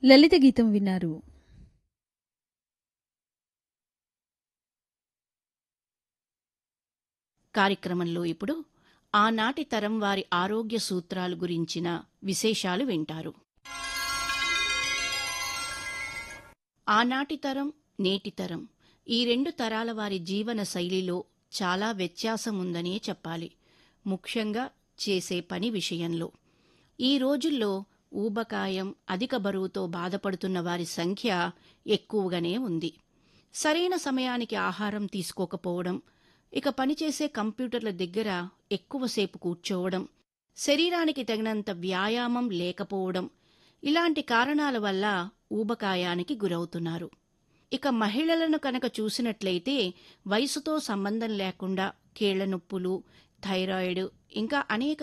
లలిత గీతం విన్నారు కార్యక్రమంలో ఇప్పుడు ఆనాటి తరం వారి ఆరోగ్య సూత్రాలు గురించిన విశేషాలు వింటారు ఆనాటి తరం నేటి తరం ఈ రెండు తరాల వారి జీవన శైలిలో చాలా వ్యత్యాసం ఉందనే చెప్పాలి ముఖ్యంగా చేసే పని విషయంలో ఈ రోజుల్లో ఊబకాయం అధిక బరువుతో బాధపడుతున్న వారి సంఖ్య ఎక్కువగానే ఉంది సరైన సమయానికి ఆహారం తీసుకోకపోవడం ఇక పనిచేసే కంప్యూటర్ల దగ్గర ఎక్కువసేపు కూర్చోవడం శరీరానికి తగినంత వ్యాయామం లేకపోవడం ఇలాంటి కారణాల వల్ల ఊబకాయానికి గురవుతున్నారు ఇక మహిళలను కనుక చూసినట్లయితే వయసుతో సంబంధం లేకుండా కీళ్ల నొప్పులు థైరాయిడ్ ఇంకా అనేక